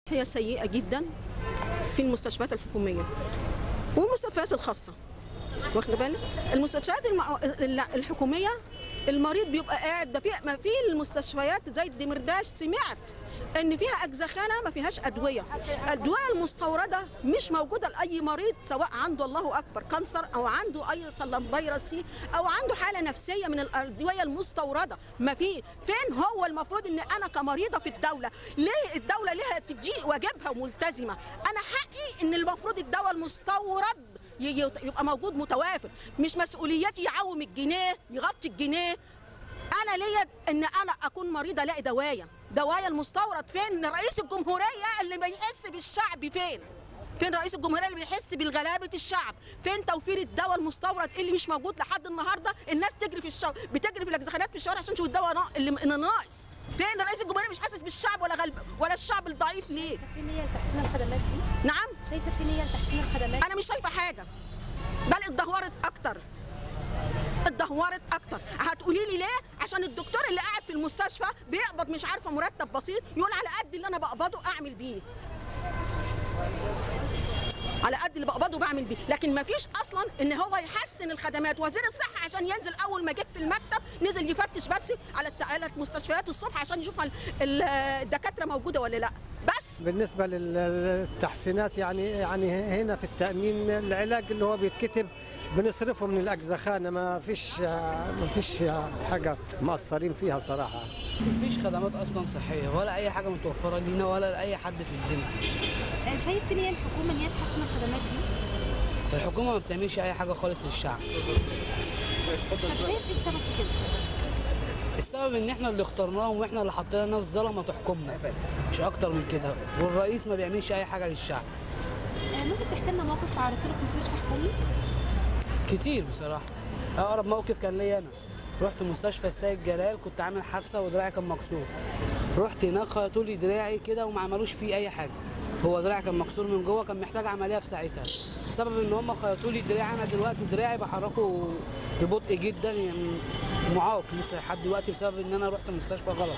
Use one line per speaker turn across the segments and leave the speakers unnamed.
هي سيئة جدا في المستشفيات الحكومية والمستشفيات الخاصة واخد بالك المستشفيات المع... الحكومية المريض بيبقى قاعد ده في ما في المستشفيات زي الدمرداش سمعت ان فيها اجزخانه ما فيهاش ادويه الادويه المستورده مش موجوده لاي مريض سواء عنده الله اكبر كانسر او عنده اي صلب فيروسي او عنده حاله نفسيه من الادويه المستورده ما في فين هو المفروض ان انا كمريضه في الدوله ليه الدوله ليها تجي واجبها وملتزمه انا حقي ان المفروض الدواء المستورد يبقى موجود متوافر مش مسؤوليتي يعوم الجنيه يغطي الجنيه انا ليا ان انا اكون مريضه الاقي دوايا دوايا المستورد فين رئيس الجمهوريه اللي بيحس بالشعب فين فين رئيس الجمهوريه اللي بيحس بالغلابه الشعب فين توفير الدواء المستورد اللي مش موجود لحد النهارده الناس تجري في الشارع بتجري في الاجزخانات في الشوارع عشان تشوف الدواء اللي ناقص فين رئيس الجمهوريه مش حاسس بالشعب ولا غلب ولا الشعب الضعيف ليه
في نيه لتحسين الخدمات دي
نعم
شايفه في نيه لتحسين الخدمات
انا مش شايفه حاجه بل اتدهورت اكتر اتدهورت اكتر هتقولي لي ليه عشان الدكتور اللي قاعد في المستشفى بيقبض مش عارفه مرتب بسيط يقول على قد اللي انا بقبضه اعمل بيه على قد اللي بقبضه بعمل بيه لكن ما فيش اصلا ان هو يحسن الخدمات وزير الصحه عشان ينزل اول ما جيت في المكتب نزل يفتش بس على على المستشفيات الصبح عشان يشوف الدكاتره موجوده ولا لا بس
بالنسبه للتحسينات يعني يعني هنا في التامين العلاج اللي هو بيتكتب بنصرفه من الاجزخانه ما فيش ما فيش حاجه مقصرين فيها صراحه
مفيش خدمات اصلا صحيه ولا اي حاجه متوفره لينا ولا لاي حد في الدنيا
شايف في نيه الحكومه ان هي تحسن الخدمات دي
الحكومه ما بتعملش اي حاجه خالص للشعب
طب شايف ايه السبب في كده
السبب ان احنا اللي اخترناهم واحنا اللي حطينا ناس ظلمه تحكمنا مش اكتر من كده والرئيس ما بيعملش اي حاجه للشعب
ممكن تحكي لنا موقف تعرضت له في مستشفى حكومي
كتير بصراحه اقرب موقف كان ليا انا رحت مستشفى السيد جلال كنت عامل حادثه ودراعي كان مكسور رحت هناك خيطوا لي دراعي كده وما عملوش فيه اي حاجه هو دراعي كان مكسور من جوه كان محتاج عمليه في ساعتها بسبب ان هم خيطوا لي دراعي انا دلوقتي دراعي بحركه ببطء جدا يعني معاق لسه لحد دلوقتي بسبب ان انا رحت مستشفى غلط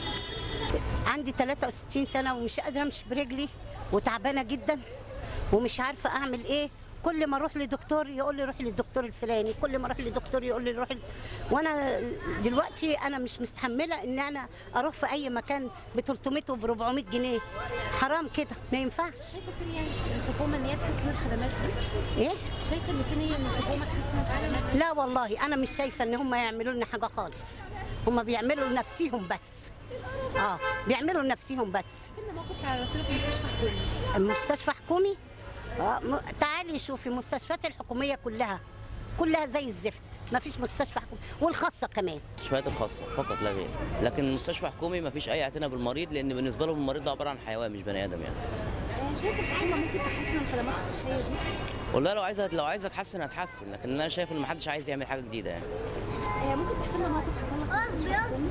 عندي 63 سنه ومش قادره امشي برجلي وتعبانه جدا ومش عارفه اعمل ايه كل ما اروح لدكتور يقول لي روح للدكتور الفلاني كل ما اروح لدكتور يقول لي روح ل... وانا دلوقتي انا مش مستحمله ان انا اروح في اي مكان ب 300 وب 400 جنيه حرام كده ما ينفعش
شايفه في نيه الحكومه ان هي تحسن الخدمات دي
ايه
شايفه ان في نيه ان الحكومه تحسن الخدمات
لا والله انا مش شايفه ان هم يعملوا لنا حاجه خالص هم بيعملوا لنفسهم بس اه بيعملوا لنفسهم بس
كنا موقف تعرضت له في مستشفى حكومي
المستشفى حكومي آه م... تعالي شوفي المستشفيات الحكوميه كلها كلها زي الزفت ما فيش مستشفى حكومي والخاصه كمان
المستشفيات الخاصه فقط لا غير لكن المستشفى حكومي ما فيش اي اعتناء بالمريض لان بالنسبه لهم المريض ده عباره عن حيوان مش بني ادم يعني
شايف الحكومه ممكن تحسن الخدمات الصحيه دي
والله لو عايزه لو عايزه تحسن هتحسن لكن انا شايف ان ما حدش عايز يعمل حاجه جديده يعني
ممكن تحكي لنا موقف حصل لك في المستشفى الحكومي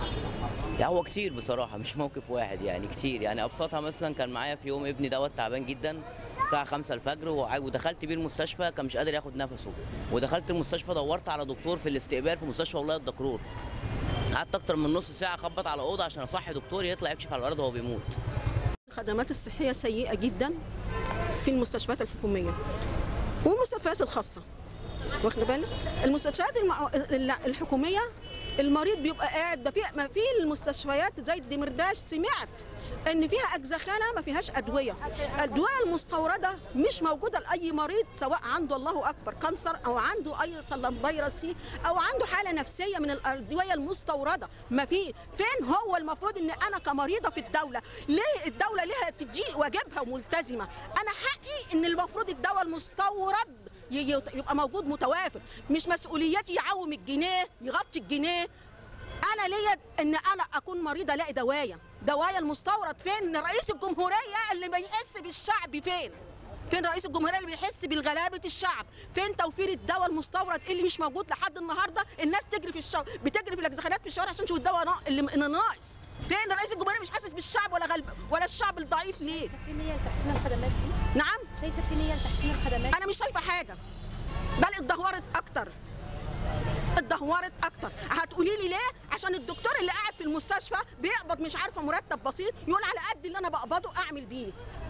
يعني هو كتير بصراحه مش موقف واحد يعني كتير يعني ابسطها مثلا كان معايا في يوم ابني دوت تعبان جدا الساعه 5 الفجر ودخلت بيه المستشفى كان مش قادر ياخد نفسه ودخلت المستشفى دورت على دكتور في الاستقبال في مستشفى ولايه الدكرور قعدت اكتر من نص ساعه اخبط على اوضه عشان اصحي دكتور يطلع يكشف على الارض وهو بيموت
الخدمات الصحيه سيئه جدا في المستشفيات الحكوميه والمستشفيات الخاصه واخد بالك المستشفيات المع... الحكوميه المريض بيبقى قاعد ده في ما في المستشفيات زي الدمرداش سمعت ان فيها اجزخانه ما فيهاش ادويه الادويه المستورده مش موجوده لاي مريض سواء عنده الله اكبر كانسر او عنده اي صلب فيروسي او عنده حاله نفسيه من الادويه المستورده ما في فين هو المفروض ان انا كمريضه في الدوله ليه الدوله ليها تجي واجبها وملتزمه انا حقي ان المفروض الدواء المستورد يبقى موجود متوافر مش مسؤوليتي يعوم الجنيه يغطي الجنيه انا ليا ان انا اكون مريضه الاقي دوايا دوايا المستورد فين رئيس الجمهوريه اللي بيحس بالشعب فين فين رئيس الجمهوريه اللي بيحس بالغلابه الشعب فين توفير الدواء المستورد اللي مش موجود لحد النهارده الناس تجري في الشارع بتجري في الاجزخانات في الشوارع عشان تشوف الدواء اللي ناقص فين رئيس الجمهوريه مش حاسس بالشعب ولا غلب ولا الشعب الضعيف ليه
في نيه لتحسين الخدمات دي
نعم
شايفه في نيه لتحسين الخدمات
انا مش شايفه حاجه بل اتدهورت اكتر اتدهورت اكتر هتقولي لي ليه عشان الدكتور اللي قاعد في المستشفى بيقبض مش عارفه مرتب بسيط يقول على قد اللي انا بقبضه اعمل بيه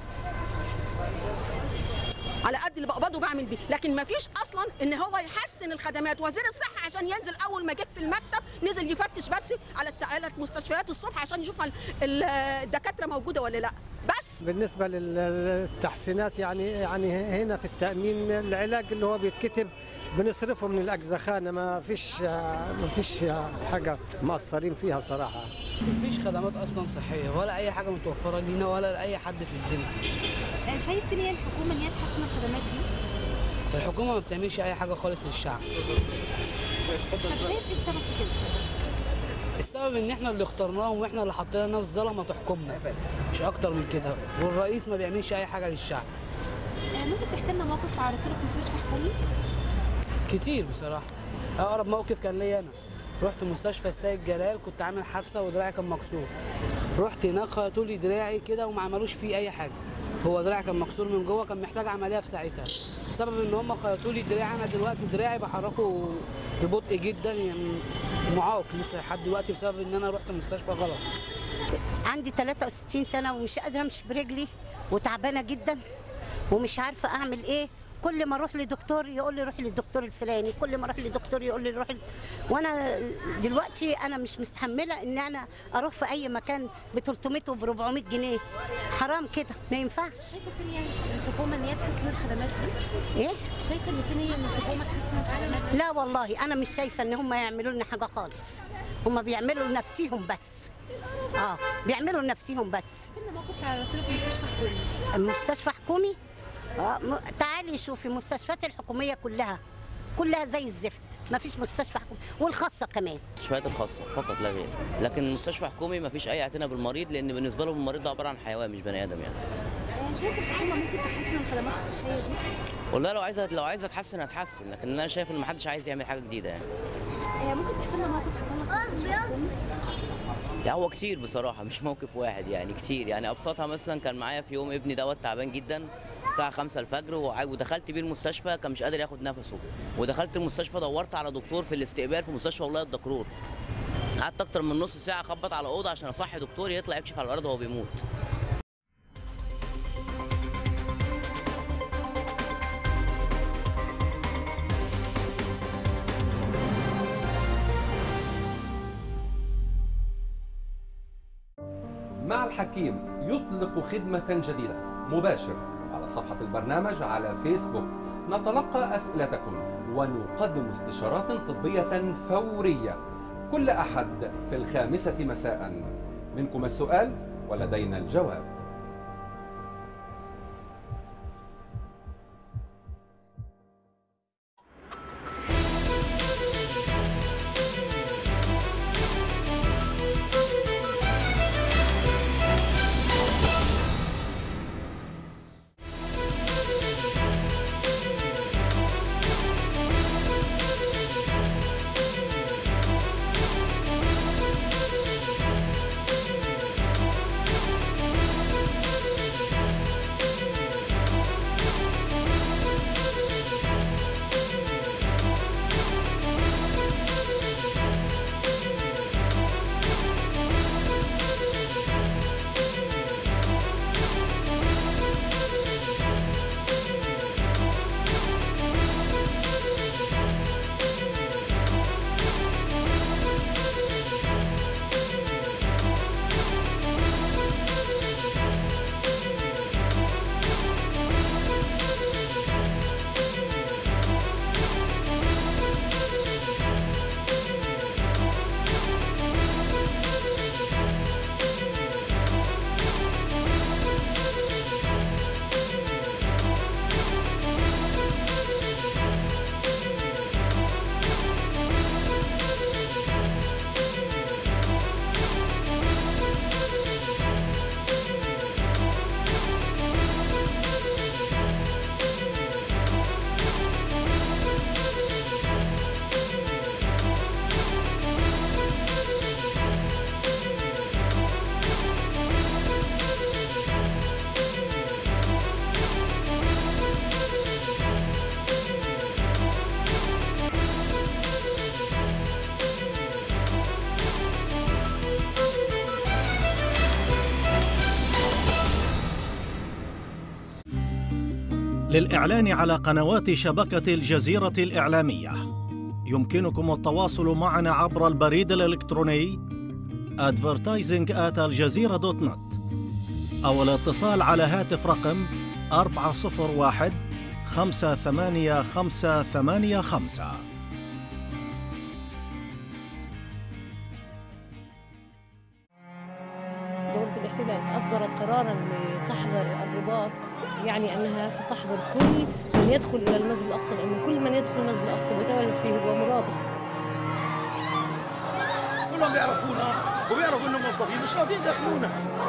على قد اللي بقبضه بعمل بيه لكن ما فيش اصلا ان هو يحسن الخدمات وزير الصحه عشان ينزل اول ما جيت في المكتب نزل يفتش بس على الت- على المستشفيات الصبح عشان يشوف ال- ال- الدكاتره موجوده ولا لا بس
بالنسبة للتحسينات يعني يعني هنا في التأمين العلاج اللي هو بيتكتب بنصرفه من الأجزخانة ما فيش ما فيش حاجة مقصرين فيها صراحة
مفيش خدمات اصلا صحيه ولا اي حاجه متوفره لينا ولا لاي حد في الدنيا
آه، شايف فين هي الحكومه ان هي تحسن الخدمات دي
الحكومه ما بتعملش اي حاجه خالص للشعب
طب شايف ايه السبب في كده
السبب ان احنا اللي اخترناهم واحنا اللي حطينا ناس ظلمه تحكمنا مش اكتر من كده والرئيس ما بيعملش اي حاجه للشعب
آه، ممكن تحكي لنا موقف تعرضت له في مستشفى حكومي
كتير بصراحه اقرب موقف كان ليا انا رحت مستشفى السيد جلال كنت عامل حادثه ودراعي كان مكسور رحت هناك خيطوا لي دراعي كده وما عملوش فيه اي حاجه هو دراعي كان مكسور من جوه كان محتاج عمليه في ساعتها بسبب ان هم خيطوا لي دراعي انا دلوقتي دراعي بحركه ببطء جدا يعني معاق لسه لحد دلوقتي بسبب ان انا رحت مستشفى غلط
عندي 63 سنة ومش قادرة أمشي برجلي وتعبانة جدا ومش عارفة أعمل إيه كل ما اروح لدكتور يقول لي روح للدكتور الفلاني كل ما اروح لدكتور يقول لي روح ل... وانا دلوقتي انا مش مستحمله ان انا اروح في اي مكان ب 300 وب 400 جنيه حرام كده ما ينفعش
شايفه فين هي الحكومه ان هي تحسن الخدمات دي
ايه
شايفه ان فين هي ان الحكومه تحسن الخدمات دي
لا والله انا مش شايفه ان هم يعملوا لنا حاجه خالص هم بيعملوا لنفسهم بس اه بيعملوا لنفسهم بس
كنا موقف تعرضت له في مستشفى حكومي
المستشفى حكومي آه، م- تعالي شوفي المستشفيات الحكوميه كلها كلها زي الزفت ما فيش مستشفى حكومي والخاصه كمان
المستشفيات الخاصه فقط لا غير لكن المستشفى حكومي ما فيش اي اعتناء بالمريض لان بالنسبه لهم المريض ده عباره عن حيوان مش بني ادم يعني
آه، شايف الحكومه ممكن تحسن الخدمات الصحيه دي
والله لو عايزه لو عايزه تحسن هتحسن لكن انا شايف ان ما حدش عايز يعمل حاجه جديده يعني
آه، ممكن تحكي لنا موقف حصل لك في مستشفى حكومي
يعني هو كتير بصراحة مش موقف واحد يعني كتير يعني أبسطها مثلا كان معايا في يوم ابني دوت تعبان جدا الساعة 5 الفجر وع- ودخلت بيه المستشفى كان مش قادر ياخد نفسه ودخلت المستشفى دورت على دكتور في الاستقبال في مستشفى ولاية دكرور قعدت أكتر من نص ساعة أخبط على أوضة عشان أصحي دكتور يطلع يكشف على الأرض وهو بيموت
مع الحكيم يطلق خدمة جديدة مباشر على صفحة البرنامج على فيسبوك نتلقى أسئلتكم ونقدم استشارات طبية فورية كل أحد في الخامسة مساء منكم السؤال ولدينا الجواب
للإعلان على قنوات شبكة الجزيرة الإعلامية يمكنكم التواصل معنا عبر البريد الإلكتروني advertising at الجزيرة دوت نت أو الاتصال على هاتف رقم 401 58585
دولة الاحتلال أصدرت قرارا لتحظر الرباط يعني أنها ستحظر كل من يدخل إلى المسجد الأقصى لأن كل من يدخل المسجد الأقصى ويتواجد فيه هو مرابط
كلهم بيعرفونا وبيعرفوا انهم موظفين مش راضيين يدخلونا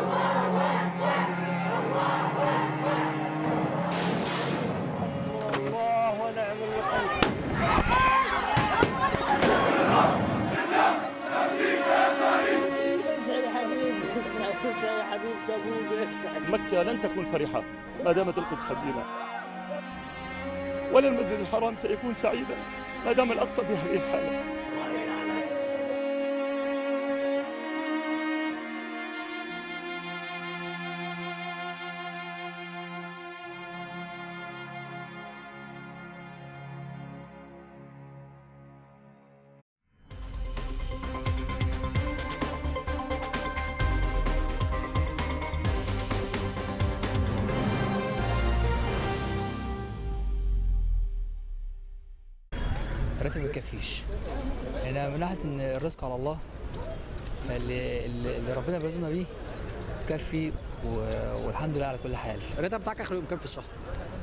الله ونعم الوكيل
مكة لن تكون فرحة ما دامت القدس حزينة ولا المسجد الحرام سيكون سعيدا ما دام الأقصى بهذه الحالة
الراتب ما يكفيش انا من ناحيه ان الرزق على الله فاللي اللي اللي ربنا بيرزقنا بيه يكفي و- والحمد لله على كل حال
الراتب بتاعك اخره يوم كام في الشهر؟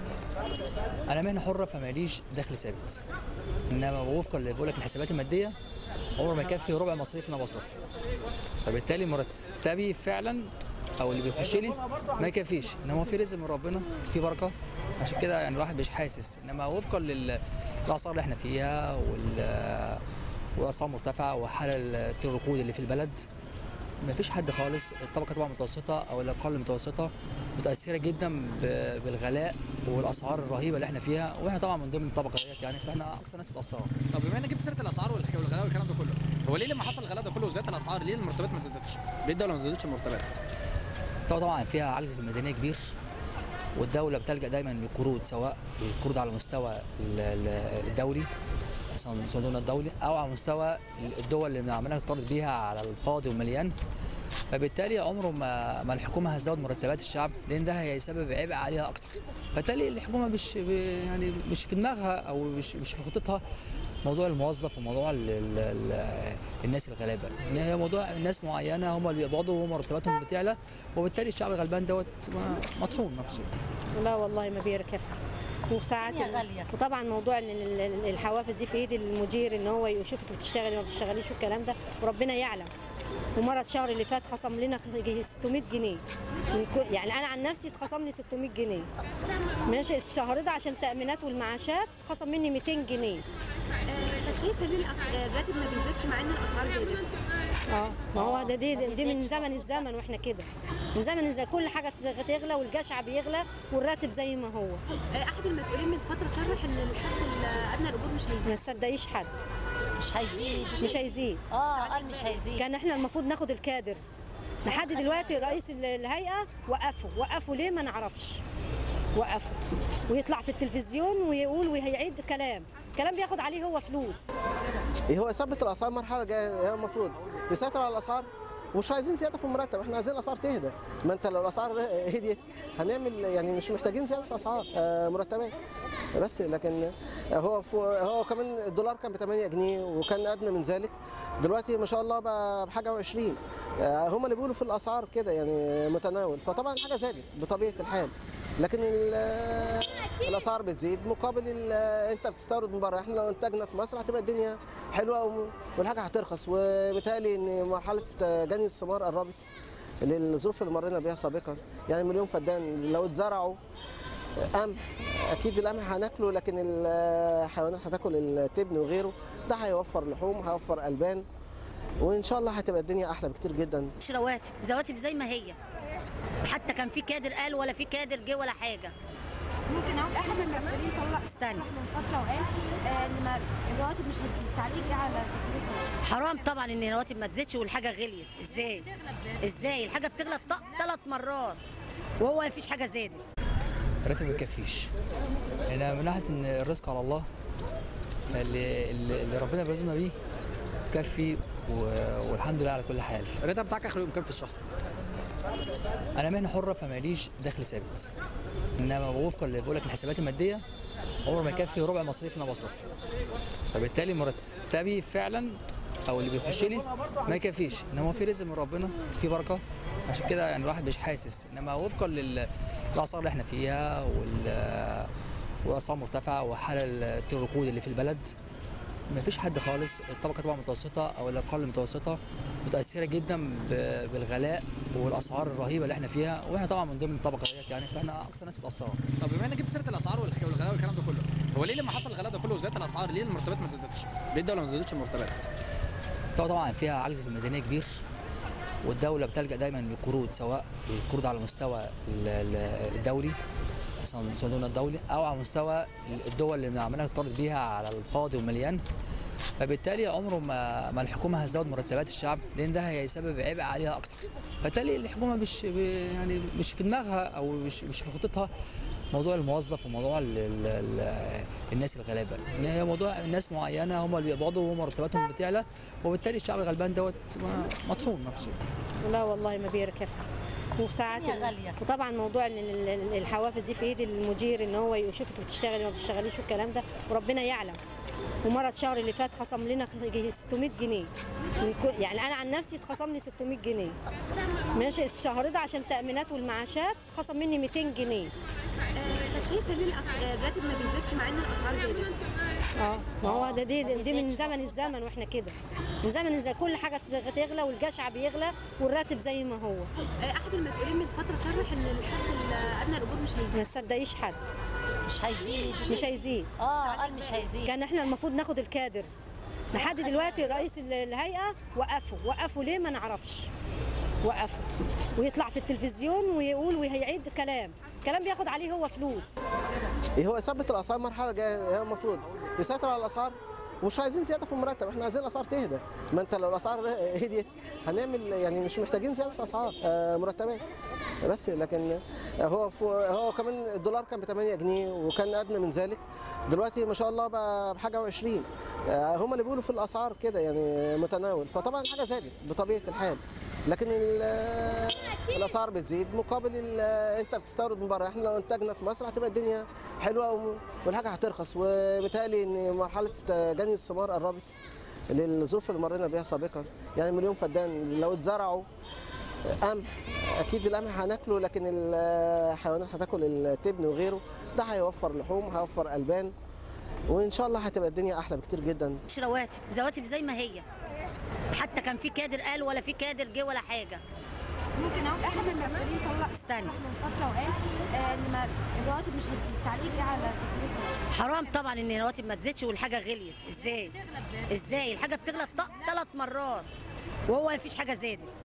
انا مهنه حره فماليش دخل ثابت انما وفقا اللي بقول لك الحسابات الماديه عمره ما يكفي ربع مصاريف اللي انا بصرف فبالتالي مرتبي فعلا او اللي بيخش لي ما يكفيش انما هو في رزق من ربنا في بركه عشان كده يعني الواحد مش حاسس انما وفقا للاسعار اللي احنا فيها وال والاسعار مرتفعه وحاله الركود اللي في البلد ما فيش حد خالص الطبقه طبعا المتوسطه او الاقل المتوسطه متاثره جدا ب- بالغلاء والاسعار الرهيبه اللي احنا فيها واحنا طبعا من ضمن الطبقه ديت يعني فاحنا اكثر ناس متاثره
طب بما انك جبت سيره الاسعار والحكايه والغلاء والكلام ده كله هو ليه لما حصل الغلاء ده كله وزادت الاسعار ليه المرتبات ما زادتش؟ ليه الدوله ما زادتش المرتبات؟
طبعا طبعا فيها عجز في الميزانيه كبير والدوله بتلجا دايما للقروض سواء القروض على المستوى ال- ال- الدولي مثلا صندوقنا الدولي او على مستوى الدول اللي عمالة تقترض بيها على الفاضي والمليان فبالتالي عمره ما ما الحكومه هتزود مرتبات الشعب لان ده هيسبب عبء عليها اكتر فبالتالي الحكومه مش ب- يعني مش في دماغها او مش مش في خطتها موضوع الموظف وموضوع ال ال ال الناس الغلابه ان هي موضوع ناس معينه هم اللي بيقبضوا ومرتباتهم بتعلى وبالتالي الشعب الغلبان دوت ما- مطحون نفسه
لا والله ما بيركب وساعات
الدنيا
ال-
غالية.
وطبعا موضوع ان ال- ال- الحوافز دي في ايد المدير ان هو يشوفك بتشتغلي وما بتشتغليش والكلام ده وربنا يعلم ومره الشهر اللي فات خصم لنا يجي 600 جنيه من كل- يعني انا عن نفسي اتخصم لي 600 جنيه ماشي الشهر ده عشان تامينات والمعاشات اتخصم مني 200 جنيه
شايفه ليه الأس- الراتب ما بيزيدش مع ان الاسعار زادت؟
اه ما هو ده دي, دي من زمن الزمن واحنا كده من زمن الزمن كل حاجه تغلى والجشع بيغلى والراتب زي ما هو
آه، احد المسؤولين من فتره صرح ان الحد الادنى الاجور مش هيزيد
ما تصدقيش حد
مش هيزيد
مش هيزيد
اه قال مش هيزيد
كان احنا المفروض ناخد الكادر لحد دلوقتي رئيس ال- الهيئه وقفوا وقفوا ليه ما نعرفش وقفوا ويطلع في التلفزيون ويقول وهيعيد كلام كلام بياخد عليه هو فلوس
إيه هو يثبت الاسعار مرحله جايه هي المفروض يسيطر على الاسعار ومش عايزين زياده في المرتب احنا عايزين الاسعار تهدى ما انت لو الاسعار هديت هنعمل يعني مش محتاجين زياده اسعار آه، مرتبات بس لكن هو فو- هو كمان الدولار كان ب 8 جنيه وكان ادنى من ذلك دلوقتي ما شاء الله بقى بحاجه و20 هم اللي بيقولوا في الاسعار كده يعني متناول فطبعا حاجه زادت بطبيعه الحال لكن ال- الاسعار بتزيد مقابل ال- انت بتستورد من بره احنا لو انتجنا في مصر هتبقى الدنيا حلوه وم- والحاجه هترخص ومتهيألي ان مرحله جني الثمار قربت للظروف اللي مرينا بيها سابقا يعني مليون فدان لو اتزرعوا قمح اكيد القمح هناكله لكن الحيوانات هتاكل التبن وغيره ده هيوفر لحوم هيوفر البان وان شاء الله هتبقى الدنيا احلى بكتير جدا
مش رواتب رواتب زي ما هي حتى كان في كادر قال ولا في كادر جه ولا حاجه
ممكن اقول احد المسؤولين طلع
استنى.
من فتره وقال آه، ان ما الرواتب مش هتزيد تعليق ايه على تصريح
حرام طبعا ان الرواتب ما تزيدش والحاجه غليت ازاي ازاي الحاجه بتغلى ثلاث مرات وهو ما فيش حاجه زادت
الراتب ما يكفيش انا من ناحيه ان الرزق على الله فاللي اللي اللي ربنا بيرزقنا بيه يكفي و- والحمد لله على كل حال
الراتب بتاعك اخر يوم كام في الشهر؟
انا مهنه حره فماليش دخل ثابت انما وفقا اللي بقول لك الحسابات الماديه عمره ما يكفي ربع مصاريف اللي انا بصرف فبالتالي مرتبي فعلا او اللي بيخش لي ما يكفيش انما هو في رزق من ربنا في بركه عشان كده يعني الواحد مش حاسس انما وفقا لل- للاسعار اللي احنا فيها وال والاسعار مرتفعه وحاله الركود اللي في البلد ما فيش حد خالص الطبقه طبعا المتوسطه او الاقل المتوسطه متاثره جدا ب- بالغلاء والاسعار الرهيبه اللي احنا فيها واحنا طبعا من ضمن الطبقه ديت يعني فاحنا اكثر ناس متاثره
طب بما انك جبت سيره الاسعار والح- والغلاء والكلام ده كله هو ليه لما حصل الغلاء ده كله وزادت الاسعار ليه المرتبات ما زادتش؟ ليه الدوله ما زادتش المرتبات؟
طبعا طبعا فيها عجز في الميزانيه كبير والدوله بتلجا دايما للقروض سواء القروض على مستوى ال- ال- الدولي مثلا صندوقنا الدولي او على مستوى الدول اللي عمالة تطرد بيها على الفاضي والمليان فبالتالي عمره ما ما الحكومه هتزود مرتبات الشعب لان ده هيسبب عبء عليها اكتر فبالتالي الحكومه مش ب- يعني مش في دماغها او مش مش في خطتها موضوع الموظف وموضوع ال ال ال الناس الغلابه ان هي موضوع ناس معينه هم اللي بيقبضوا ومرتباتهم بتعلى وبالتالي الشعب الغلبان دوت مطحون نفسه
لا والله ما بيركف وساعات
الدنيا غالية.
وطبعا موضوع ان ال- ال- الحوافز دي في ايد المدير ان هو يشوفك بتشتغلي وما بتشتغليش والكلام ده وربنا يعلم ومره الشهر اللي فات خصم لنا يجي 600 جنيه من كل- يعني انا عن نفسي اتخصم لي 600 جنيه ماشي الشهر ده عشان تامينات والمعاشات اتخصم مني 200 جنيه
طب شايفه ليه الأس- الراتب ما بيزيدش مع ان الاسعار زادت؟
اه ما هو ده دي, دي من زمن الزمن واحنا كده من زمن الزمن كل حاجه تغلى والجشع بيغلى والراتب زي ما هو
آه، احد المسؤولين من فتره صرح ان الحد الادنى للاجور مش هيزيد
ما تصدقيش حد
مش هيزيد
مش هيزيد
اه قال مش هيزيد
كان احنا المفروض ناخد الكادر لحد دلوقتي رئيس ال- الهيئه وقفوا وقفوا ليه ما نعرفش وقفوا ويطلع في التلفزيون ويقول وهيعيد كلام كلام بياخد عليه هو فلوس
إيه هو يثبت الاسعار مرحله جايه هي المفروض يسيطر على الاسعار ومش عايزين زياده في المرتب احنا عايزين الاسعار تهدى ما انت لو الاسعار هديت هنعمل يعني مش محتاجين زياده اسعار آه، مرتبات بس لكن هو فو- هو كمان الدولار كان ب 8 جنيه وكان ادنى من ذلك دلوقتي ما شاء الله بقى بحاجه و20 هم اللي بيقولوا في الاسعار كده يعني متناول فطبعا حاجه زادت بطبيعه الحال لكن ال- الاسعار بتزيد مقابل ال- انت بتستورد من بره احنا لو انتجنا في مصر هتبقى الدنيا حلوه وم- والحاجه هترخص وبالتالي ان مرحله جني الثمار قربت للظروف اللي مرينا بيها سابقا يعني مليون فدان لو اتزرعوا قمح اكيد القمح هناكله لكن الحيوانات هتاكل التبن وغيره ده هيوفر لحوم هيوفر البان وان شاء الله هتبقى الدنيا احلى بكتير جدا
مش رواتب رواتب زي ما هي حتى كان في كادر قال ولا في كادر جه ولا حاجه
ممكن اقول احد المسؤولين طلع
استنى.
من فتره وقال آه، ان ما الرواتب مش هتزيد تعليق ايه على تصريح
حرام طبعا ان الرواتب ما تزيدش والحاجه غليت ازاي ازاي الحاجه بتغلى ثلاث مرات وهو ما فيش حاجه زادت